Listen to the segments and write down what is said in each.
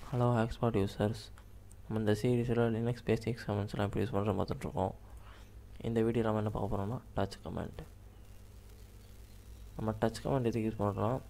hello ஹாக்ஸ்பாட் users நம்ம இந்த சீரீஸில் லினக்ஸ் பேசிக்ஸ் கமெண்ட்ஸ்லாம் எப்படி யூஸ் பண்ணுற பார்த்துட்ருக்கோம் இந்த வீடியோ நம்ம என்ன பார்க்க போகிறோம்னா டச் கமெண்ட் நம்ம டச் கமெண்ட் எதுக்கு யூஸ் பண்ணுறோம்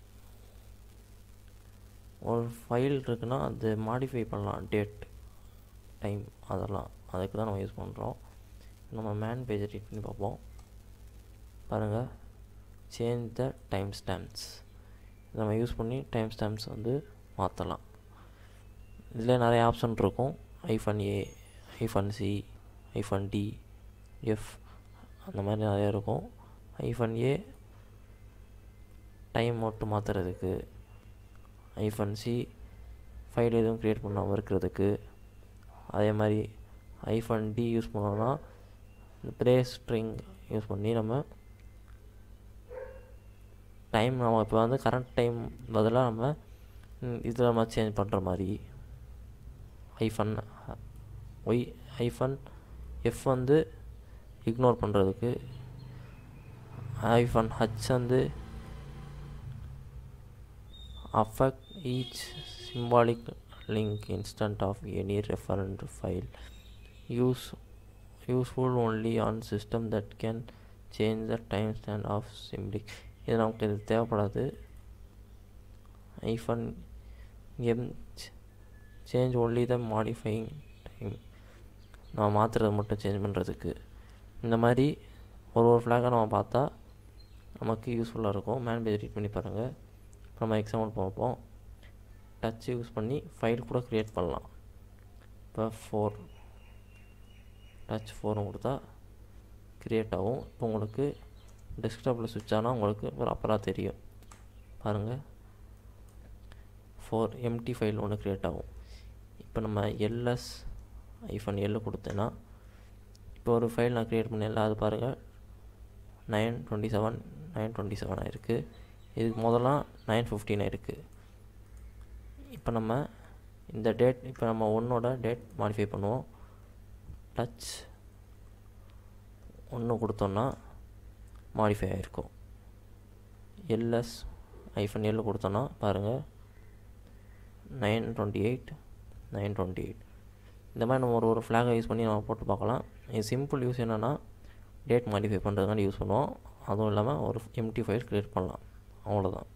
ஒரு ஃபைல் இருக்குன்னா அது மாடிஃபை பண்ணலாம் டேட் டைம் அதெல்லாம் அதுக்கு தான் நம்ம யூஸ் பண்ணுறோம் நம்ம மேன் பேஜை ரீட் பண்ணி பார்ப்போம் பாருங்கள் சேஞ்ச் த டைம் ஸ்டாம்ப்ஸ் நம்ம யூஸ் பண்ணி டைம் ஸ்டாம்ப்ஸ் வந்து மாற்றலாம் இதில் நிறைய ஆப்ஷன் இருக்கும் ஐஃபன் ஏ ஐஃபன் சி ஐஃபன் டி எஃப் அந்த மாதிரி நிறைய இருக்கும் ஐஃபன் ஏ டைம் மட்டும் மாற்றுறதுக்கு ஐஃபன் சி ஃபைல் எதுவும் க்ரியேட் பண்ணாமல் இருக்கிறதுக்கு அதே மாதிரி ஐஃபன் டி யூஸ் பண்ணோன்னா ப்ரேஸ் ஸ்ட்ரிங் யூஸ் பண்ணி நம்ம டைம் நம்ம இப்போ வந்து கரண்ட் டைம் பதிலாக நம்ம இதில் நம்ம சேஞ்ச் பண்ணுற மாதிரி ஐஃபன் ஒய் ஐஃபன் எஃப் வந்து இக்னோர் பண்ணுறதுக்கு ஐஃபன் ஹச் வந்து affect each symbolic link instant of any referent file use useful only on system that can change the timestamp of symbolic இது நமக்கு இது தேவைப்படாது hyphen m change only the modifying time நம்ம மாற்றுறது மட்டும் சேஞ்ச் பண்ணுறதுக்கு இந்த மாதிரி ஒரு ஒரு ஃப்ளாகை நம்ம பார்த்தா நமக்கு யூஸ்ஃபுல்லாக இருக்கும் மேன் பேஜ் ரீட் பண்ணி பாருங்கள் நம்ம எக்ஸாம்பிள் பார்ப்போம் டச் யூஸ் பண்ணி ஃபைல் கூட க்ரியேட் பண்ணலாம் இப்போ ஃபோர் டச் ஃபோரும் கொடுத்தா க்ரியேட் ஆகும் இப்போ உங்களுக்கு டெஸ்க்டாப்பில் சுவிட்ச் ஆனால் உங்களுக்கு ப்ராப்பராக தெரியும் பாருங்கள் ஃபோர் எம்டி ஃபைல் ஒன்று க்ரியேட் ஆகும் இப்போ நம்ம எல்எஸ் ஐஃபன் எல்லு கொடுத்தேன்னா இப்போ ஒரு ஃபைல் நான் க்ரியேட் பண்ணல அது பாருங்கள் nine twenty seven nine twenty seven ஆயிருக்கு இதுக்கு முதல்லாம் நைன் ஃபிஃப்டின் ஆயிருக்கு இப்போ நம்ம இந்த டேட் இப்போ நம்ம ஒன்னோட டேட் மாடிஃபை பண்ணுவோம் டச் ஒன்று கொடுத்தோன்னா மாடிஃபை ஆகிருக்கும் எல்எஸ் ஐஃபன் எல்லு கொடுத்தோன்னா பாருங்கள் nine twenty eight nine twenty eight இந்த மாதிரி நம்ம ஒரு ஒரு ஃப்ளாகை யூஸ் பண்ணி நம்ம போட்டு பார்க்கலாம் இது சிம்பிள் யூஸ் என்னென்னா டேட் மாடிஃபை பண்ணுறதுக்காண்டி யூஸ் பண்ணுவோம் அதுவும் இல்லாமல் ஒரு எம்டி ஃபைல் க்ரியேட் பண்ணலாம் அவ்வளோதான்